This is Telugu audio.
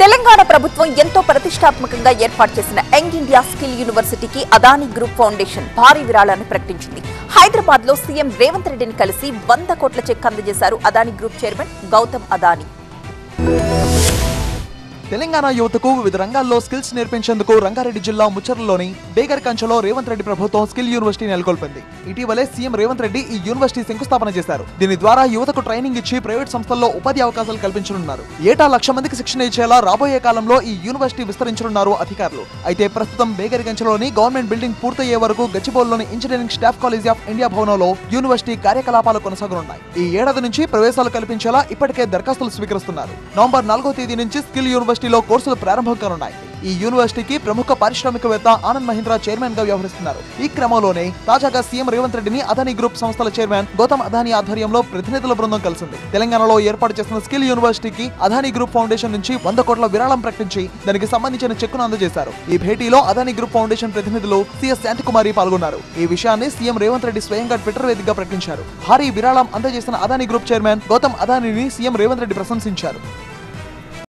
తెలంగాణ ప్రభుత్వం ఎంతో ప్రతిష్టాత్మకంగా ఏర్పాటు చేసిన యంగ్ ఇండియా స్కిల్ యూనివర్సిటీకి అదానీ గ్రూప్ ఫౌండేషన్ భారీ విరాళాన్ని ప్రకటించింది హైదరాబాద్ లో సీఎం రేవంత్ రెడ్డిని కలిసి వంద కోట్ల చెక్ అందజేశారు అదానీ గ్రూప్ చైర్మన్ గౌతమ్ అదానీ తెలంగాణ యువతకు వివిధ రంగాల్లో స్కిల్స్ నేర్పించేందుకు రంగారెడ్డి జిల్లా ముచ్చర్లలోని బేగర్ కంచలో రేవంత్ రెడ్డి ప్రభుత్వం స్కిల్ యూనివర్సిటీ నెలకొల్పింది ఇటీవలే సీఎం రేవంత్ రెడ్డి ఈ యూనివర్సిటీ శంకుస్థాపన చేశారు దీని ద్వారా యువతకు ట్రైనింగ్ ఇచ్చి ప్రైవేట్ సంస్థల్లో ఉపాధి అవకాశాలు కల్పించనున్నారు ఏటా లక్ష మందికి శిక్షణ ఇచ్చేలా రాబోయే కాలంలో ఈ యూనివర్సిటీ విస్తరించనున్నారు అధికారులు అయితే ప్రస్తుతం బేగర్ గంచలోని గవర్నమెంట్ బిల్డింగ్ పూర్తయ్యే వరకు గచ్చిబౌలిలోని engineering staff college of India భవనంలో యూనివర్సిటీ కార్యకలాపాలు కొనసాగనున్నాయి ఈ ఏడాది నుంచి ప్రవేశాలు కల్పించేలా ఇప్పటికే దరఖాస్తులు స్వీకరిస్తున్నారు నవంబర్ నాలుగో తేదీ నుంచి స్కిల్ యూనివర్సిటీలో కోర్సులు ప్రారంభం కానున్నాయి ఈ యూనివర్సిటీకి ప్రముఖ పారిశ్రామికవేత్త ఆనంద్ మహీంద్రా చైర్మన్ గా వ్యవహరిస్తున్నారు ఈ క్రమంలోనే తాజాగా సీఎం రేవంత్ రెడ్డిని అదానీ గ్రూప్ సంస్థల చైర్మన్ గౌతమ్ అదానీ ఆధ్వర్యంలో ప్రతినిధుల బృందం కలిసింది తెలంగాణలో ఏర్పాటు చేసిన స్కిల్ యూనివర్సిటీకి అదానీ గ్రూప్ ఫౌండేషన్ నుంచి వంద కోట్ల విరాళం ప్రకటించి దానికి సంబంధించిన చెక్కును అందజేశారు ఈ భేటీలో అదానీ గ్రూప్ ఫౌండేషన్ ప్రతినిధులు సిఎస్ శాంతికుమారి పాల్గొన్నారు ఈ విషయాన్ని సీఎం రేవంత్ రెడ్డి స్వయంగా ట్విట్టర్ వేదికగా ప్రకటించారు భారీ విరాళం అందజేసిన అదానీ గ్రూప్ చైర్మన్ గౌతమ్ అదానీని సీఎం రేవంత్ రెడ్డి ప్రశంసించారు